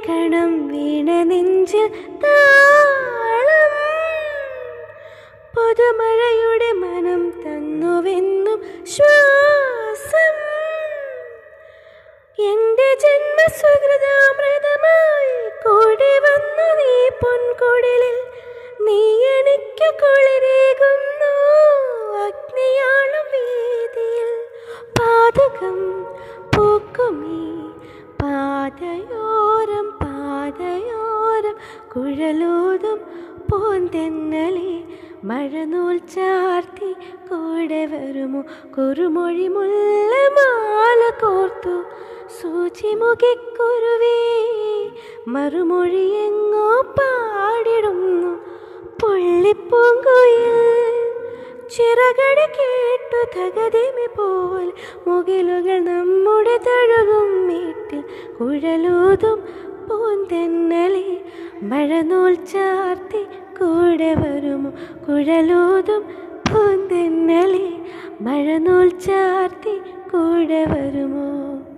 താരകണം വീണ നെഞ്ചിൽ താളം പുതുമഴയുടെ മനം തന്നുവെന്നും ശ്വാസം എന്റെ ജന്മസുഹൃതാമൃതമായി കൂടി വന്നു നീ പൊൻകുടിലിൽ നീ എനിക്ക് കുളിരേകുന്നു അഗ്നിയാളും വീതിയിൽ പാതകം പൂക്കുമീ പാതയോരം പാതയോരം കുഴലൂതും പൂന്തെന്നലെ മഴനൂൽ ചാർത്തി കൂടെ വരുമോ കുറുമൊഴി മുല്ല മാല കോർത്തു സൂചി മുഖിക്കുരുവേ മറുമൊഴി എങ്ങോ പാടിടുന്നു പുള്ളിപ്പൂങ്കുയിൽ ചിറകട കേട്ടു തകതിമി പോൽ മുകിലുകൾ നമ്മുടെ തഴുകും വീട്ടിൽ കുഴലൂതും പൂന്തെന്നലെ മഴനൂൽ ചാർത്തി കൂടെ വരുമോ കുഴലൂതും പൂന്തെന്നലെ മഴനൂൽ ചാർത്തി കൂടെ വരുമോ